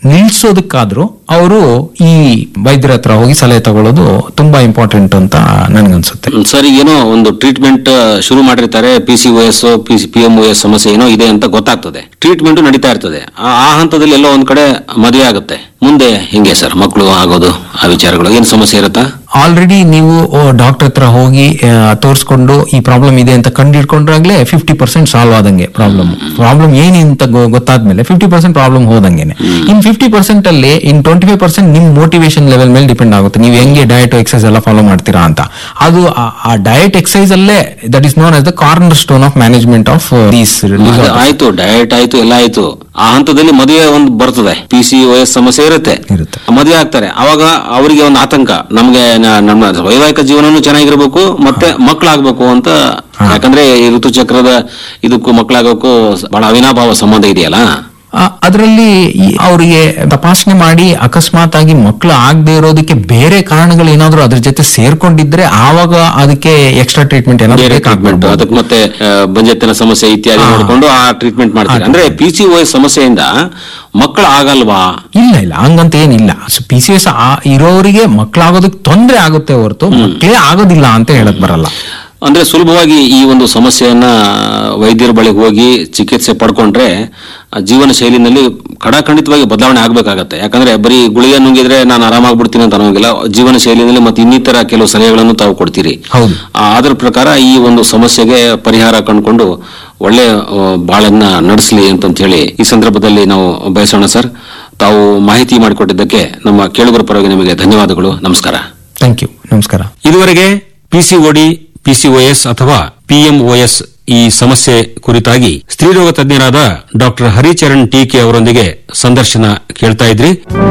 ನಿಲ್ಸೋದಕ್ಕಾದ್ರೂ ಅವರು ಈ ವೈದ್ಯರ ಹತ್ರ ಹೋಗಿ ಸಲಹೆ ತಗೊಳ್ಳೋದು ತುಂಬಾ ಇಂಪಾರ್ಟೆಂಟ್ ಅಂತ ನನ್ಗನ್ಸುತ್ತೆ ಸರ್ ಏನೋ ಒಂದು ಟ್ರೀಟ್ಮೆಂಟ್ ಶುರು ಮಾಡಿರ್ತಾರೆ P C O S P M O S ಸಮಸ್ಯೆ ಏನೋ ಇದೆ ಅಂತ ಗೊತ್ತಾಗ್ತದೆ ಟ್ರೀಟ್ಮೆಂಟ್ ನಡೀತಾ ಇರ್ತದೆ ಆ ಆ ಹಂತದಲ್ಲಿ ಎಲ್ಲೋ ಒಂದ್ ಕಡೆ ಮದುವೆ ಆಗುತ್ತೆ ಮುಂದೆ ಹಿಂಗೆ ಸರ್ ಮಕ್ಕಳು ಆಗೋದು ಆ ವಿಚಾರಗಳು ಏನ್ ಸಮಸ್ಯೆ ಇರುತ್ತಾ ಆಲ್ರೆಡಿ ನೀವು ಡಾಕ್ಟರ್ ಹತ್ರ ಹೋಗಿ ಆ, ತೋರಿಸ್ಕೊಂಡು ಈ ಪ್ರಾಬ್ಲಮ್ ಇದೆ ಅಂತ ಕಂಡಿಡ್ಕೊಂಡ್ರಾಗ್ಲೇ ಫಿಫ್ಟಿ ಪರ್ಸೆಂಟ್ ಸಾಲ್ವ್ ಆದಂಗೆ ಪ್ರಾಬ್ಲಮ್ ಪ್ರಾಬ್ಲಮ್ ಏನಿಂತ ಗೊ- ಗೊತ್ತಾದ್ಮೇಲೆ ಫಿಫ್ಟಿ ಪರ್ಸೆಂಟ್ ಪ್ರಾಬ್ಲಮ್ ಹೋದಂಗೆನೆ ಇನ್ ಫಿಫ್ಟಿ ಪರ್ಸೆಂಟ್ ಅಲ್ಲಿ ಇನ್ ಟ್ವೆಂಟಿ ಫೈವ್ ಪರ್ಸೆಂಟ್ ನಿಮ್ ಮೋಟಿವೇಶನ್ ಲೆವೆಲ್ ಮೇಲೆ ಡಿಪೆಂಡ್ ಆಗುತ್ತೆ ನೀವು ಹೆಂಗೆ ಡಯಟ್ ಎಕ್ಸೈಸ್ ಎಲ್ಲ ಫಾಲೋ ಮಾಡ್ತೀರಾ ಅಂತ ಅದು ಆ- ಆ ಡಯಟ್ ಎಕ್ಸೈಸ್ ಅಲ್ಲೇ that is known as the cornerstone of management of these ಅದು ಆಯ್ತು ಡಯಟ್ ಆಯ್ತು ಎಲ್ಲ ಆಯ್ತು ಆ ಹಂತದಲ್ಲಿ ಮದುವೆ ಒಂದು ಬರ್ತದೆ ಪಿ ಸಿ ಓ ಎಸ್ ಸಮಸ್ಯೆ ಇರುತ್ತೆ ಇರುತ್ತೆ. ಮದುವೆ ಆಗ್ತಾರೆ ಅವಾಗ ಅವರಿಗೆ ಒಂದು ಆತಂಕ ನಮ್ಗೆ ನ- ನಮ್ಮ ವೈವಾಹಿಕ ಜೀವನನೂ ಚೆನ್ನಾಗಿರ್ಬೇಕು ಮತ್ತೆ ಮಕ್ಕಳಾಗ್ಬೇಕು ಅಂತ ಯಾಕಂದ್ರೆ ಈ ಋತುಚಕ್ರದ ಇದಕ್ಕೂ ಮಕ್ಕಳಾಗೋಕ್ಕೂ ಬಹಳ ಅವಿನಾಭಾವ ಸಂಬಂಧ ಇದೆಯಲ್ಲ ಅದರಲ್ಲಿ ಅವರಿಗೆ ತಪಾಸಣೆ ಮಾಡಿ ಅಕಸ್ಮಾತ್ ಆಗಿ ಮಕ್ಕಳು ಆಗದೆ ಇರೋದಕ್ಕೆ ಬೇರೆ ಕಾರಣಗಳು ಏನಾದ್ರು ಅದ್ರ ಜೊತೆ ಸೇರ್ಕೊಂಡಿದ್ರೆ ಆವಾಗ ಅದಕ್ಕೆ ಎಕ್ಸ್ಟ್ರಾ ಟ್ರೀಟ್ಮೆಂಟ್ ಏನಾದ್ರು ಬೇರೆ ಟ್ರೀಟ್ಮೆಂಟ್ ಬೇಕಾಗ್ಬೋದು. ಅದಕ್ಕೆ ಮತ್ತೆ ಆ, ಬಂಜೆತನ ಸಮಸ್ಯೆ ಇತ್ಯಾದಿ ನೋಡಿಕೊಂಡು ಆ ಟ್ರೀಟ್ಮೆಂಟ್ ಮಾಡ್ತಾರೆ ಅಂದ್ರೆ ಪಿ ಸಿ ಓ ಎಸ್ ಸಮಸ್ಯೆಯಿಂದ ಮಕ್ಕಳು ಆಗಲ್ವಾ ಇಲ್ಲ ಇಲ್ಲ ಹಂಗಂತ ಏನಿಲ್ಲ ಪಿ ಸಿ ಎಸ್ ಇರೋರಿಗೆ ಮಕ್ಕಳಾಗೋದಕ್ಕೆ ತೊಂದರೆ ಆಗುತ್ತೆ ಹೊರತು ಮಕ್ಕಳೇ ಆಗೋದಿಲ್ಲ ಅಂತ ಹೇಳಕ್ ಬರಲ್ಲ ಅಂದ್ರೆ ಸುಲಭವಾಗಿ ಈ ಒಂದು ಸಮಸ್ಯೆಯನ್ನ ವೈದ್ಯರ ಬಳಿಗೆ ಹೋಗಿ ಚಿಕಿತ್ಸೆ ಪಡ್ಕೊಂಡ್ರೆ ಆ ಜೀವನ ಶೈಲಿನಲ್ಲಿ ಖಡಾಖಂಡಿತವಾಗಿ ಬದಲಾವಣೆ ಆಗ್ಬೇಕಾಗತ್ತೆ ಯಾಕಂದ್ರೆ ಬರೀ ಗುಳಿಗೆ ನುಂಗಿದ್ರೆ ನಾನು ಆರಾಮಾಗ್ಬಿಡ್ತೀನಿ ಅಂತ ಅನ್ನೋಂಗಿಲ್ಲ ಜೀವನ ಶೈಲಿನಲ್ಲಿ ಮತ್ತೆ ಇನ್ನಿತರ ಕೆಲವು ಸಲಹೆಗಳನ್ನು ತಾವು ಕೊಡ್ತೀರಿ ಹೌದು. ಆ, ಅದರ ಪ್ರಕಾರ ಈ ಒಂದು ಸಮಸ್ಯೆಗೆ ಪರಿಹಾರ ಕಂಡುಕೊಂಡು ಒಳ್ಳೆ ಆ, ಬಾಳನ್ನ ನಡೆಸಲಿ ಅಂತಂತ ಹೇಳಿ ಈ ಸಂದರ್ಭದಲ್ಲಿ ನಾವು ಬಯಸೋಣ ಸರ್ ತಾವು ಮಾಹಿತಿ ಮಾಡಿಕೊಟ್ಟಿದ್ದಕ್ಕೆ ನಮ್ಮ ಕೇಳುಗರ ಪರವಾಗಿ ನಿಮಗೆ ಧನ್ಯವಾದಗಳು ನಮಸ್ಕಾರ ಥ್ಯಾಂಕ್ ಯು ನಮಸ್ಕಾರ ಇದುವರೆಗೆ ಪಿಸಿಒಡಿ ಪಿಸಿಒಎಸ್ ಅಥವಾ ಪಿಎಂಒಎಸ್ ಈ ಸಮಸ್ಯೆ ಕುರಿತಾಗಿ ಸ್ತ್ರೀರೋಗ ತಜ್ಞರಾದ ಡಾಕ್ಟರ್ ಹರಿಚರಣ್ ಟೀಕೆ ಅವರೊಂದಿಗೆ ಸಂದರ್ಶನ ಕೇಳ್ತಾ ಇದ್ರಿ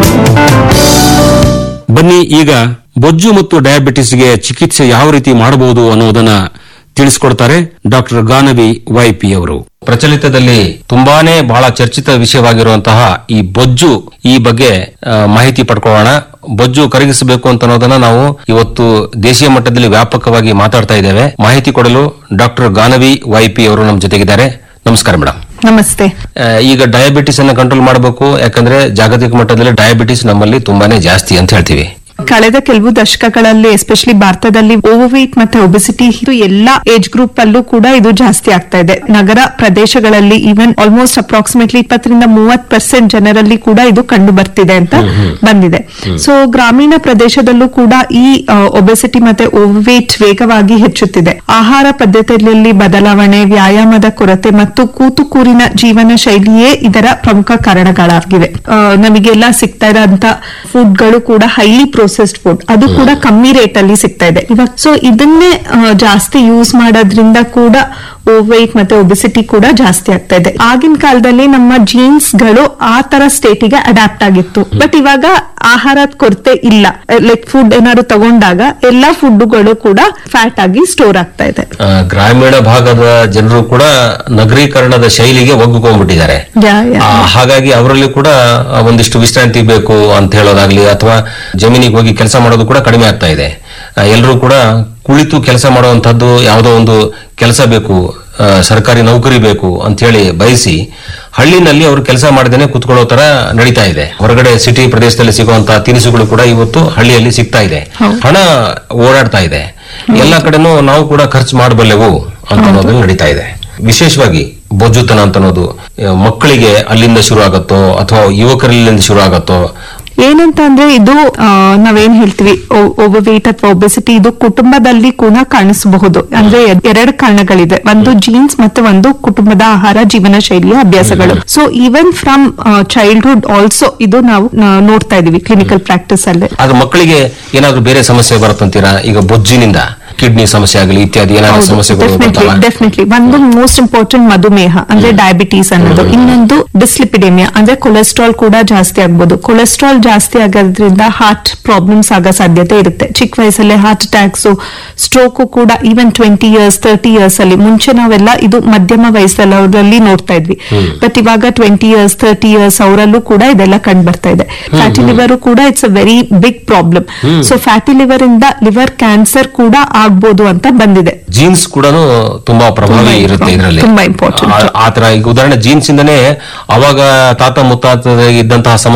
ಬನ್ನಿ ಈಗ ಬೊಜ್ಜು ಮತ್ತು ಡಯಾಬಿಟಿಸ್ಗೆ ಚಿಕಿತ್ಸೆ ಯಾವ ರೀತಿ ಮಾಡಬಹುದು ಅನ್ನೋದನ್ನ ತಿಳಿಸಿಕೊಡ್ತಾರೆ ಡಾಕ್ಟರ್ ಗಾನವಿ ವೈಪಿ ಅವರು ಪ್ರಚಲಿತದಲ್ಲಿ ತುಂಬಾನೇ ಬಹಳ ಚರ್ಚಿತ ವಿಷಯವಾಗಿರುವಂತಹ ಈ ಬೊಜ್ಜು ಈ ಬಗ್ಗೆ ಆ, ಮಾಹಿತಿ ಪಡ್ಕೊಳ್ಳೋಣ ಬೊಜ್ಜು ಕರಗಿಸಬೇಕು ಅಂತ ಅನ್ನೋದನ್ನ ನಾವು ಇವತ್ತು ದೇಶೀಯ ಮಟ್ಟದಲ್ಲಿ ವ್ಯಾಪಕವಾಗಿ ಮಾತಾಡ್ತಾ ಇದ್ದೇವೆ ಮಾಹಿತಿ ಕೊಡಲು ಡಾಕ್ಟರ್ ಗಾನವಿ ವೈಪಿ ಅವರು ನಮ್ಮ ಜೊತೆಗಿದ್ದಾರೆ ನಮಸ್ಕಾರ ಮೇಡಮ್ ನಮಸ್ತೆ ಆ, ಈಗ ಡಯಾಬಿಟಿಸ್ ಅನ್ನ ಕಂಟ್ರೋಲ್ ಮಾಡಬೇಕು ಯಾಕಂದ್ರೆ ಜಾಗತಿಕ ಮಟ್ಟದಲ್ಲಿ ಡಯಾಬಿಟಿಸ್ ನಮ್ಮಲ್ಲಿ ತುಂಬಾನೇ ಜಾಸ್ತಿ ಅಂತ ಹೇಳ್ತೀವಿ ಕಳೆದ ಕೆಲವು ದಶಕಗಳಲ್ಲಿ ಎಸ್ಪೆಷಲಿ ಭಾರತದಲ್ಲಿ ಓವರ್ವೇಟ್ ಮತ್ತೆ ಒಬಿಸಿಟಿ ಇದು ಎಲ್ಲಾ ಏಜ್ ಗ್ರೂಪ್ ಅಲ್ಲೂ ಕೂಡ ಇದು ಜಾಸ್ತಿ ಆಗ್ತಾ ಇದೆ ನಗರ ಪ್ರದೇಶಗಳಲ್ಲಿ ಈವನ್ ಆಲ್ಮೋಸ್ಟ್ ಅಪ್ರಾಕ್ಸಿಮೇಟ್ಲಿ ಇಪ್ಪತ್ತರಿಂದ ಮೂವತ್ ಪರ್ಸೆಂಟ್ ಜನರಲ್ಲಿ ಕೂಡ ಇದು ಕಂಡು ಬರ್ತಿದೆ ಅಂತ ಬಂದಿದೆ ಸೊ ಗ್ರಾಮೀಣ ಪ್ರದೇಶದಲ್ಲೂ ಕೂಡ ಈ ಒಬೆಸಿಟಿ ಮತ್ತೆ ಓವರ್ವೇಟ್ ವೇಗವಾಗಿ ಹೆಚ್ಚುತ್ತಿದೆ ಆಹಾರ ಪದ್ಧತಿಯಲ್ಲಿ ಬದಲಾವಣೆ ವ್ಯಾಯಾಮದ ಕೊರತೆ ಮತ್ತು ಕೂತು ಕೂರಿನ ಜೀವನ ಶೈಲಿಯೇ ಇದರ ಪ್ರಮುಖ ಕಾರಣಗಳಾಗಿವೆ ಆ, ನಮಗೆಲ್ಲ ಸಿಗ್ತಾ ಇರೋಂತ ಫುಡ್ಗಳು ಕೂಡ ಹೈಲಿ ಪ್ರೊಸೆಸ್ಡ್ ಫುಡ್ ಅದು ಕೂಡ ಕಮ್ಮಿ ರೇಟ್ ಅಲ್ಲಿ ಸಿಗ್ತಾ ಇದೆ ಇವಾಗ ಸೊ ಇದನ್ನೇ ಆ, ಜಾಸ್ತಿ ಯೂಸ್ ಮಾಡೋದ್ರಿಂದ ಕೂಡ ಓವೈಟ್ ಮತ್ತೆ ಒಬಿಸಿಟಿ ಕೂಡ ಜಾಸ್ತಿ ಆಗ್ತಾ ಇದೆ ಆಗಿನ ಕಾಲದಲ್ಲಿ ನಮ್ಮ ಜೀನ್ಸ್ ಗಳು ಆ ತರ ಸ್ಟೇಟಿಗೆ ಅಡ್ಯಾಪ್ಟ್ ಆಗಿತ್ತು ಬಟ್ ಇವಾಗ ಆಹಾರದ ಕೊರತೆ ಇಲ್ಲ ಲೈಕ್ ಫುಡ್ ಏನಾದ್ರು ತಗೊಂಡಾಗ ಎಲ್ಲಾ ಫುಡ್ಗಳು ಕೂಡ ಫ್ಯಾಟ್ ಆಗಿ ಸ್ಟೋರ್ ಆಗ್ತಾ ಇದೆ ಆ, ಗ್ರಾಮೀಣ ಭಾಗದ ಜನರು ಕೂಡ ನಗರೀಕರಣದ ಶೈಲಿಗೆ ಒಗ್ಗಿಕೊಂಡ್ಬಿಟ್ಟಿದ್ದಾರೆ ಯಾ, ಯಾ. ಆ, ಹಾಗಾಗಿ ಅವರಲ್ಲಿ ಕೂಡ ಆ, ಒಂದಿಷ್ಟು ವಿಶ್ರಾಂತಿ ಬೇಕು ಅಂತ ಹೇಳೋದಾಗ್ಲಿ ಅಥವಾ ಜಮೀನಿಗೆ ಹೋಗಿ ಕೆಲಸ ಮಾಡೋದು ಕೂಡ ಕಡಿಮೆ ಆಗ್ತಾ ಇದೆ ಎಲ್ಲರೂ ಕೂಡ ಕುಳಿತು ಕೆಲಸ ಮಾಡುವಂತಹದ್ದು ಯಾವುದೋ ಒಂದು ಕೆಲಸ ಬೇಕು ಆ, ಸರ್ಕಾರಿ ನೌಕರಿ ಬೇಕು ಅಂತ ಹೇಳಿ ಬಯಸಿ ಹಳ್ಳಿನಲ್ಲಿ ಅವರು ಕೆಲಸ ಮಾಡದೇನೆ ಕುತ್ಕೊಳ್ಳೋ ತರ ನಡೀತಾ ಇದೆ ಹೊರಗಡೆ ಸಿಟಿ ಪ್ರದೇಶದಲ್ಲಿ ಸಿಗುವಂತಹ ತಿನಿಸುಗಳು ಕೂಡ ಇವತ್ತು ಹಳ್ಳಿಯಲ್ಲಿ ಸಿಗ್ತಾ ಇದೆ ಹಣ ಓಡಾಡ್ತಾ ಇದೆ ಎಲ್ಲ ಕಡೆನೂ ನಾವು ಕೂಡ ಖರ್ಚು ಮಾಡಬಲ್ಲೆವು ಅಂತ ಅನ್ನೋದು ನಡೀತಾ ಇದೆ ವಿಶೇಷವಾಗಿ ಬೊಜ್ಜುತನ ಅಂತ ಅನ್ನೋದು ಆ, ಮಕ್ಕಳಿಗೆ ಅಲ್ಲಿಂದ ಶುರು ಆಗತ್ತೋ ಅಥವಾ ಯುವಕರಲ್ಲಿಂದ ಶುರು ಆಗತ್ತೋ ಏನಂತ ಅಂದ್ರೆ ಇದು ಆ, ನಾವೇನ್ ಹೇಳ್ತೀವಿ ಓವರ್ವೇಟ್ ಅಥವಾ ಒಬೆಸಿಟಿ ಇದು ಕುಟುಂಬದಲ್ಲಿ ಕೂಡ ಕಾಣಿಸಬಹುದು ಅಂದ್ರೆ ಎ- ಎರಡು ಕಾರಣಗಳಿದೆ ಒಂದು ಜೀನ್ಸ್ ಮತ್ತೆ ಒಂದು ಕುಟುಂಬದ ಆಹಾರ ಜೀವನ ಶೈಲಿಯ ಅಭ್ಯಾಸಗಳು so even from childhood also ಇದು ನಾವು ಆ, ನೋಡ್ತಾ ಇದೀವಿ ಕ್ಲಿನಿಕಲ್ ಪ್ರಾಕ್ಟೀಸ್ ಅಲ್ಲಿ ಆದ್ರೆ ಮಕ್ಕಳಿಗೆ ಏನಾದ್ರೂ ಬೇರೆ ಸಮಸ್ಯೆ ಬರುತ್ತಂತೀರಾ ಈಗ ಬೊಜ್ಜಿನಿಂದ ಕಿಡ್ನಿ ಸಮಸ್ಯೆ ಆಗಲಿ ಇತ್ಯಾದಿ ಏನಾದ್ರು ಸಮಸ್ಯೆಗಳು ಡೆಫಿನೆಟ್ಲಿ ಬರ್ತಾವ ಡೆಫಿನೆಟ್ಲಿ ಒಂದು ಮೋಸ್ಟ್ ಇಂಪಾರ್ಟೆಂಟ್ ಮಧುಮೇಹ ಅಂದ್ರೆ ಡಯಾಬಿಟೀಸ್ ಅನ್ನೋದು ಇನ್ನೊಂದು ಡಿಸ್ಲಿಪಿಡೇಮಿಯಾ ಅಂದ್ರೆ ಕೊಲೆಸ್ಟ್ರಾಲ್ ಕೂಡ ಜಾಸ್ತಿ ಆಗ್ಬೋದು ಕೊಲೆಸ್ಟ್ರಾಲ್ ಜಾಸ್ತಿ ಆಗೋದ್ರಿಂದ ಹಾರ್ಟ್ ಪ್ರಾಬ್ಲಮ್ಸ್ ಆಗೋ ಸಾಧ್ಯತೆ ಇರುತ್ತೆ ಚಿಕ್ಕ ವಯಸ್ಸಲ್ಲೇ ಹಾರ್ಟ್ ಅಟ್ಯಾಕ್ಸ್ ಸ್ಟ್ರೋಕ್ ಕೂಡ even twenty years thirty years ಅಲ್ಲಿ ಮುಂಚೆ ನಾವೆಲ್ಲ ಇದು ಮಧ್ಯಮ ವಯಸ್ಸಲ್ಲಿ ನೋಡ್ತಾ ಇದ್ವಿ ಬಟ್ ಇವಾಗ ಟ್ವೆಂಟಿ ಇಯರ್ಸ್ ತರ್ಟಿ ಇಯರ್ಸ್ ಅವರಲ್ಲೂ ಕೂಡ ಇದೆಲ್ಲ ಕಂಡು ಬರ್ತಾ ಇದೆ ಫ್ಯಾಟಿ ಲಿವರ್ ಕೂಡ it's a very big problem so fatty liver ಇಂದ ಲಿವರ್ ಕ್ಯಾನ್ಸರ್ ಕೂಡ ಆಗ್ಬೋದು ಅಂತ ಬಂದಿದೆ ಜೀನ್ಸ್ ಕೂಡ ತುಂಬಾ ಪ್ರಭಾವಿ ತುಂಬಾ ಇರುತ್ತೆ ಇದರಲ್ಲಿ ತುಂಬಾ important. ಆತರ ಈಗ ಉದಾಹರಣೆ ಜೀನ್ಸ್ ಇಂದನೇ ಅವಾಗ ತಾತ ಮುತ್ತಾತ ಇದ್ದಂತಹ ಸಮಸ್ಯೆ